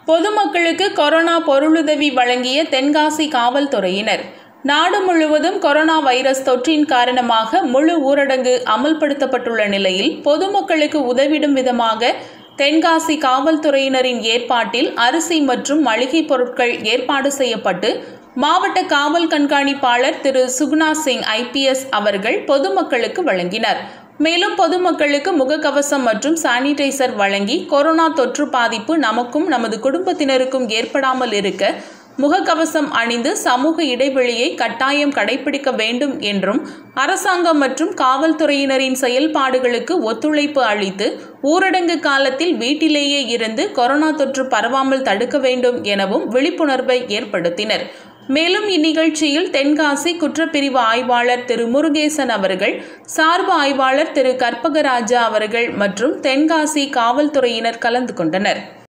பொதுமக்களுக்கு கொரோனா பொருளுதவி வழங்கிய தென்காசி காவல்துறையினர் நாடு முழுவதும் கொரோனா வைரஸ் தொற்றின் காரணமாக முழு ஊரடங்கு அமல்படுத்தப்பட்டுள்ள நிலையில் பொதுமக்களுக்கு உதவிடும் விதமாக தென்காசி காவல்துறையினரின் ஏற்பாட்டில் அரிசி மற்றும் மளிகை பொருட்கள் ஏற்பாடு செய்யப்பட்டு மாவட்ட காவல் கண்காணிப்பாளர் திரு சுகுணா சிங் ஐபிஎஸ் அவர்கள் பொதுமக்களுக்கு வழங்கினர் மேலும் பொதுமக்களுக்கு முகக்கவசம் மற்றும் சானிடைசர் வழங்கி கொரோனா தொற்று பாதிப்பு நமக்கும் நமது குடும்பத்தினருக்கும் ஏற்படாமல் இருக்க முகக்கவசம் அணிந்து சமூக இடைவெளியை கட்டாயம் கடைபிடிக்க வேண்டும் என்றும் அரசாங்கம் மற்றும் காவல்துறையினரின் செயல்பாடுகளுக்கு ஒத்துழைப்பு அளித்து ஊரடங்கு காலத்தில் வீட்டிலேயே இருந்து கொரோனா தொற்று பரவாமல் தடுக்க வேண்டும் எனவும் விழிப்புணர்வை ஏற்படுத்தினர் மேலும் இந்நிகழ்ச்சியில் தென்காசி குற்றப்பிரிவு ஆய்வாளர் திரு முருகேசன் அவர்கள் சார்பு ஆய்வாளர் திரு கற்பகராஜா அவர்கள் மற்றும் தென்காசி காவல்துறையினர் கலந்து கொண்டனர்